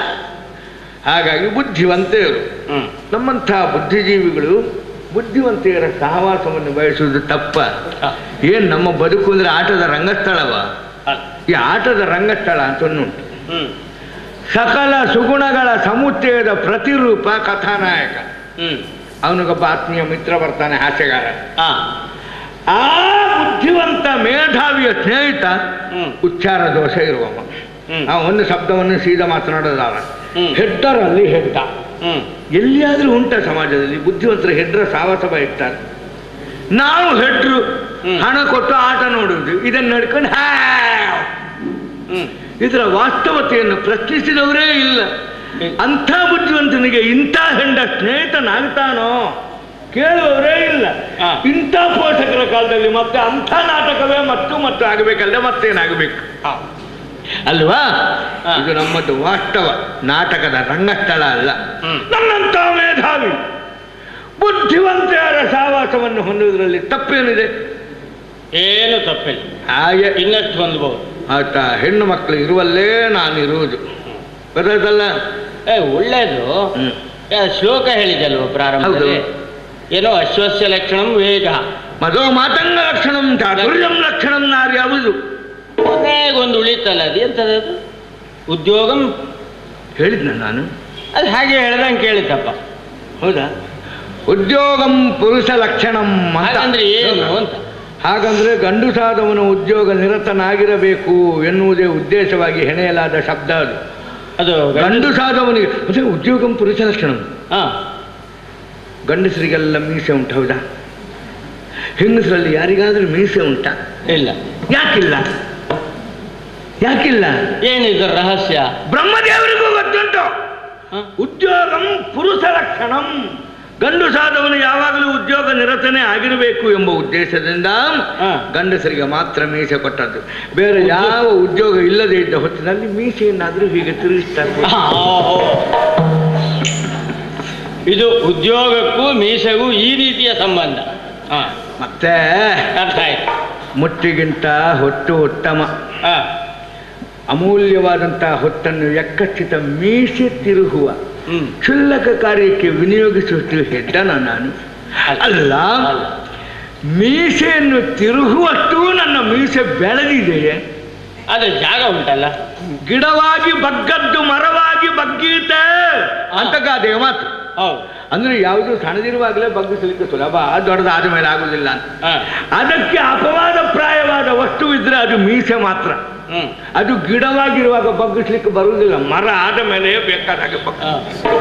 ಹಾಗಾಗಿ ಬುದ್ಧಿವಂತೆಯರು ಹ್ಮ್ ನಮ್ಮಂಥ ಬುದ್ಧಿಜೀವಿಗಳು ಬುದ್ಧಿವಂತೆಯರ ಸಹವಾಸವನ್ನು ಬಯಸುವುದು ತಪ್ಪ ಹಾ. ಏನ್ ನಮ್ಮ ಬದುಕು ಅಂದ್ರೆ ಆಟದ ರಂಗಸ್ಥಳವ ಹಾ. ಈ ಆಟದ ರಂಗಸ್ಥಳ ಅಂತ ಒಂದುಂಟು ಹ್ಮ್ ಸಕಲ ಸುಗುಣಗಳ ಸಮುಚ್ಚಯದ ಪ್ರತಿರೂಪ ಕಥಾನಾಯಕ ಹ್ಮ್ ಅವನಿಗೊಬ್ಬ ಆತ್ಮೀಯ ಮಿತ್ರ ಬರ್ತಾನೆ ಹಾಸ್ಯಗಾರ ಹಾ ಆ ಬುದ್ಧಿವಂತ ಮೇಧಾವಿಯ ಸ್ನೇಹಿತ ಹ್ಮ್ ಉಚ್ಚಾರ ದೋಷ ಇರುವವ ಹ್ಮ್ ಆ ಒಂದು ಶಬ್ದವನ್ನು ಸೀದಾ ಮಾತನಾಡೋದಲ್ಲ ಹ್ಮ್. ಹೆಡ್ಡರಲ್ಲಿ ಹೆಡ್ಡ ಹ್ಮ್ ಎಲ್ಲಿಯಾದ್ರೂ ಉಂಟ ಸಮಾಜದಲ್ಲಿ ಬುದ್ಧಿವಂತರು ಹೆಡ್ರ ಸಾವಾಸ ಇರ್ತಾರೆ ನಾವು ಹೆಡ್ರು ಹ್ಮ್. ಹಣ ಕೊಟ್ಟು ಆಟ ನೋಡುವುದು ಇದನ್ನು ನಡ್ಕೊಂಡು ಹ್ಯಾವ್ ಹ್ಮ್ ಇದರ ವಾಸ್ತವತೆಯನ್ನು ಪ್ರಶ್ನಿಸಿದವರೇ ಇಲ್ಲ ಹ್ಮ್. ಅಂಥ ಬುದ್ಧಿವಂತನಿಗೆ ಇಂಥ ಹೆಂಡ ಸ್ನೇಹಿತನಾಗ್ತಾನೋ ಕೇಳುವವರೇ ಇಲ್ಲ ಹಾ. ಇಂಥ ಪೋಷಕರ ಕಾಲದಲ್ಲಿ ಮತ್ತೆ ಅಂಥ ನಾಟಕವೇ ಮತ್ತು ಮತ್ತು ಆಗಬೇಕಲ್ಲ ಮತ್ತೇನಾಗಬೇಕು ಹಾ ಅಲ್ವಾ ಹಾ. ಇದು ನಮ್ಮದು ವಾಸ್ತವ ನಾಟಕದ ರಂಗಸ್ಥಳ ಅಲ್ಲ ಹ್ಮ್. ನನ್ನಂಥ ಮೇಧಾವಿ ಬುದ್ಧಿವಂತೆಯರ ಸಹವಾಸವನ್ನು ಹೊಂದುವುದರಲ್ಲಿ ತಪ್ಪೇನಿದೆ ಏನು ತಪ್ಪಿಲ್ಲ ಹಾಗೆ ಇನ್ನಷ್ಟು ಹೊಂದ್ಬೋದು ಆತ ಹೆಣ್ಣು ಮಕ್ಕಳು ಇರುವಲ್ಲೇ ನಾನಿರುವುದು ಗೊತ್ತಾಯ್ತಲ್ಲ ಏ ಒಳ್ಳೇದು ಹ್ಮ್. ಏ, ಶ್ಲೋಕ ಹೇಳಿದಲ್ವ ಪ್ರಾರಂಭದಲ್ಲಿ ಹೌದು. ಏನೋ ಅಶ್ವಸ್ಯ ಲಕ್ಷಣಂ ವೇಗ ಮಧೋ ಮಾತಂಗ ಲಕ್ಷಣಂ ಚಾತುರ್ಯಂ ಲಕ್ಷಣಂ ನಾರಿ ಯಾವುದು ಕೊನೆಗೊಂದು ಉಳಿತಲ್ಲ ಅದು ಎಂತದ ಅದು ಉದ್ಯೋಗಂ ಹೇಳಿದ್ನ ನಾನು ಅದು ಹಾಗೆ ಹೇಳ್ದಂಗೆ ಕೇಳಿತಪ್ಪ ಹೌದಾ ಉದ್ಯೋಗಂ ಪುರುಷ ಲಕ್ಷಣಂ ಅಂತ ಹಾಗಂದ್ರೆ ಏನು ಅಂತ ಹಾಗಂದ್ರೆ ಗಂಡುಸಾದವನು ಉದ್ಯೋಗ ನಿರತನಾಗಿರಬೇಕು ಎನ್ನುವುದೇ ಉದ್ದೇಶವಾಗಿ ಹೆಣೆಯಲಾದ ಶಬ್ದ ಅದು ಅದು ಗಂಡುಸಾದವನಿಗೆ ಅದೇ ಉದ್ಯೋಗಂ ಪುರುಷ ಲಕ್ಷಣಂ ಹಾ ಗಂಡಸರಿಗೆಲ್ಲ ಮೀಸೆ ಉಂಟು ಹೌದಾ ಹೆಂಗಸರಲ್ಲಿ ಯಾರಿಗಾದ್ರೂ ಮೀಸೆ ಉಂಟಾ ಇಲ್ಲ ಯಾಕಿಲ್ಲ ಯಾಕಿಲ್ಲ ಏನಿದು ರಹಸ್ಯ ಬ್ರಹ್ಮದೇವರಿಗೂ ಗೊತ್ತುಂಟು ಹ? ಉದ್ಯೋಗಂ ಪುರುಷ ಲಕ್ಷಣಂ ಗಂಡುಸಾದವನು ಯಾವಾಗಲೂ ಉದ್ಯೋಗ ನಿರತನೇ ಆಗಿರಬೇಕು ಎಂಬ ಉದ್ದೇಶದಿಂದ ಹಾ. ಗಂಡಸರಿಗೆ ಮಾತ್ರ ಮೀಸೆ ಕೊಟ್ಟದ್ದು ಬೇರೆ ಯಾವ ಉದ್ಯೋಗ ಇಲ್ಲದೆ ಇದ್ದ ಹೊತ್ತಿನಲ್ಲಿ ಮೀಸೆಯನ್ನಾದರೂ ಹೀಗೆ ತಿರುಗಿಸ್ತಾರೆ ಆ, ಓ, ಓ. ಇದು ಉದ್ಯೋಗಕ್ಕೂ ಮೀಸೆಗೂ ಈ ರೀತಿಯ ಸಂಬಂಧ ಹಾ ಮತ್ತೆ ಅರ್ಥ ಆಯ್ತು ಮುಟ್ಟಿಗಿಂತ ಹೊಟ್ಟು ಉತ್ತಮ ಹಾ ಅಮೂಲ್ಯವಾದಂತಹ ಹೊತ್ತನ್ನು ಎಕ್ಕಚ್ಚಿತ ಮೀಸೆ ತಿರುಗುವ ಹ್ಮ್ ಕ್ಷುಲ್ಲಕ ಕಾರ್ಯಕ್ಕೆ ವಿನಿಯೋಗಿಸುವಷ್ಟು ಹೆಡ್ಡನ ನಾನು ಅಲ್ಲ ಅಲ್ಲ. ಮೀಸೆಯನ್ನು ತಿರುಗುವಷ್ಟು ನನ್ನ ಮೀಸೆ ಬೆಳೆದಿದೆಯೇ ಆದ್ರೆ ಜಾಗ ಉಂಟಲ್ಲ ಗಿಡವಾಗಿ ಬಗ್ಗದ್ದು ಮರವಾಗಿ ಬಗ್ಗೀತೆ ಅಂತ ಗಾದೆಯ ಮಾತು ಹೌದು ಅಂದ್ರೆ ಯಾವುದು ಸಣ್ಣದಿರುವಾಗಲೇ ಬಗ್ಗಿಸಲಿಕ್ಕೆ ಸುಲಭ ದೊಡ್ಡದಾದ ಮೇಲೆ ಆಗುದಿಲ್ಲ ಅಂತ ಹಾ ಅದಕ್ಕೆ ಅಪವಾದ ಪ್ರಾಯವಾದ ವಸ್ತು ಇದ್ರೆ ಅದು ಮೀಸೆ ಮಾತ್ರ ಹ್ಮ್ ಅದು ಗಿಡವಾಗಿರುವಾಗ ಬಗ್ಗಿಸ್ಲಿಕ್ಕೆ ಬರುವುದಿಲ್ಲ ಮರ ಆದ ಮೇಲೆ ಬೇಕಾದಾಗ ಬಗ್ಗ ಹಾ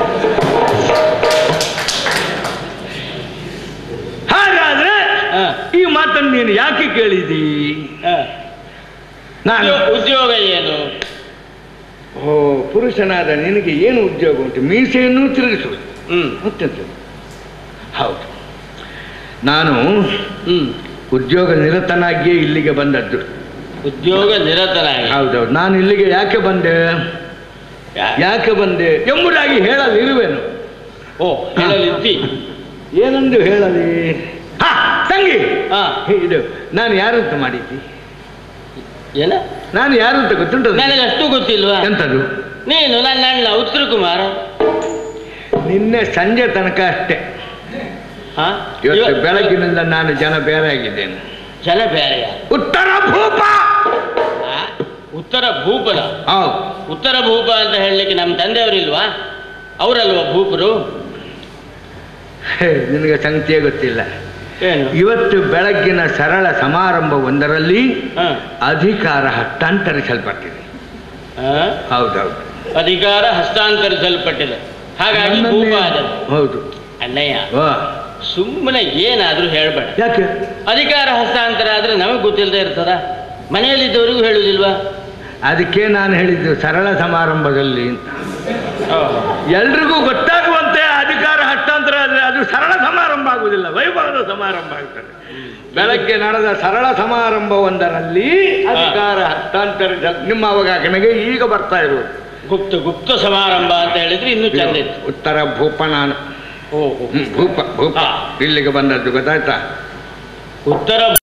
ಹಾಗಾದ್ರೆ ಹಾ ಈ ಮಾತನ್ನು ನೀನು ಯಾಕೆ ಕೇಳಿದಿ ಹಾ ನಾನು ಉದ್ಯೋ- ಉದ್ಯೋಗ ಏನು ಓ ಪುರುಷನಾದ ನಿನಗೆ ಏನು ಉದ್ಯೋಗ ಉಂಟು ಮೀಸೆಯನ್ನು ತಿರುಗಿಸುವುದು ಹ್ಮ್ ಮತ್ತೆಂತ ಹೌದು ನಾನು ಹ್ಮ್ ಉದ್ಯೋಗ ನಿರತನಾಗಿಯೇ ಇಲ್ಲಿಗೆ ಬಂದದ್ದು ಉದ್ಯೋಗ ನಿರತನಾಗಿ ಹೌದೌದು ನಾನು ಇಲ್ಲಿಗೆ ಯಾಕೆ ಬಂದೆ ಯಾ- ಯಾಕೆ ಬಂದೆ ಎಂಬುದಾಗಿ ಹೇಳಲಿರುವೆನು ಓ ಹೇಳಲಿದ್ದಿ ಏನೆಂದು ಹೇಳಲಿ ಹಾ ತಂಗಿ ಹಾ ಹೇ, ಇದು ನಾನು ಯಾರಂತ ಮಾಡಿದ್ದಿ ಏನ ನಾನು ಯಾರು ಅಂತ ಗೊತ್ತುಂಟು ನನಗೆ ಅಷ್ಟು ಗೊತ್ತಿಲ್ವಾ ಎಂತದು ನೀನು ನನ್ನ ಅಣ್ಣ ಉತ್ತರ ಕುಮಾರ ನಿನ್ನೆ ಸಂಜೆ ತನಕ ಅಷ್ಟೇ ಹಾ ಇವತ್ತು ಇವ- ಬೆಳಗಿನಿಂದ ನಾನು ಜನ ಬೇರೆ ಆಗಿದ್ದೇನೆ ಜನ ಬೇರೆಯ ಉತ್ತರ ಭೂಪ ಆ? ಉತ್ತರ ಭೂಪನ ಹೌದು ಉತ್ತರ ಭೂಪ ಅಂತ ಹೇಳಲಿಕ್ಕೆ ನಮ್ಮ ತಂದೆಯವರಿಲ್ವಾ ಅವರಲ್ವಾ ಭೂಪರು ಹೇ, ನಿನಗೆ ಸಂಗತಿಯೇ ಗೊತ್ತಿಲ್ಲ ಏನು ಇವತ್ತು ಬೆಳಗ್ಗಿನ ಸರಳ ಸಮಾರಂಭ ಒಂದರಲ್ಲಿ ಹಾ ಅಧಿಕಾರ ಹಸ್ತಾಂತರಿಸಲ್ಪಟ್ಟಿದೆ ಆ? ಹೌದೌದು ಅಧಿಕಾರ ಹಸ್ತಾಂತರಿಸಲ್ಪಟ್ಟಿದೆ ಹಾಗಾಗಿ ಭೂಪ ನನ್ನನ್ನೇ- ಆದದ್ದು ಹೌದು ಅಣ್ಣಯ್ಯ ವಾ ಸುಮ್ಮನೆ ಏನಾದ್ರೂ ಹೇಳ್ಬೇಡ ಯಾಕೆ ಅಧಿಕಾರ ಹಸ್ತಾಂತರ ಆದ್ರೆ ನಮಗೆ ಗೊತ್ತಿಲ್ಲದೆ ಇರ್ತದ ಮನೆಯಲ್ಲಿದ್ದವರಿಗೂ ಹೇಳುವುದಿಲ್ವಾ ಅದಕ್ಕೆ ನಾನು ಹೇಳಿದ್ದು ಸರಳ ಸಮಾರಂಭದಲ್ಲಿ ಅಂತ ಎಲ್ರಿಗೂ ಗೊತ್ತಾಗುವಂತೆ ಅಧಿಕಾರ ಹಸ್ತಾಂತರ ಆದರೆ ಅದು ಸರಳ ಸಮಾರಂಭ ಆಗುವುದಿಲ್ಲ ವೈಭವದ ಸಮಾರಂಭ ಆಗ್ತದೆ ಬೆಳಗ್ಗೆ ನಡೆದ ಸರಳ ಸಮಾರಂಭವೊಂದರಲ್ಲಿ ಅಧಿಕಾರ ಹಸ್ತಾಂತರಿಸ ನಿಮ್ಮ ಅವಗಾಹನೆಗೆ ಈಗ ಬರ್ತಾ ಇರುವುದು ಗುಪ್ತ ಗುಪ್ತ ಸಮಾರಂಭ ಅಂತ ಹೇಳಿದ್ರೆ ಇನ್ನೂ ಚಂದ ಇತ್ತು ಉತ್ತರ ಭೂಪ ನಾನು ಓಹೋ ಹ್ಮ್, ಭೂಪ ಭೂಪ ಹಾ. ಇಲ್ಲಿಗೆ ಬಂದದ್ದು ಗೊತ್ತಾಯ್ತಾ ಉತ್ತರ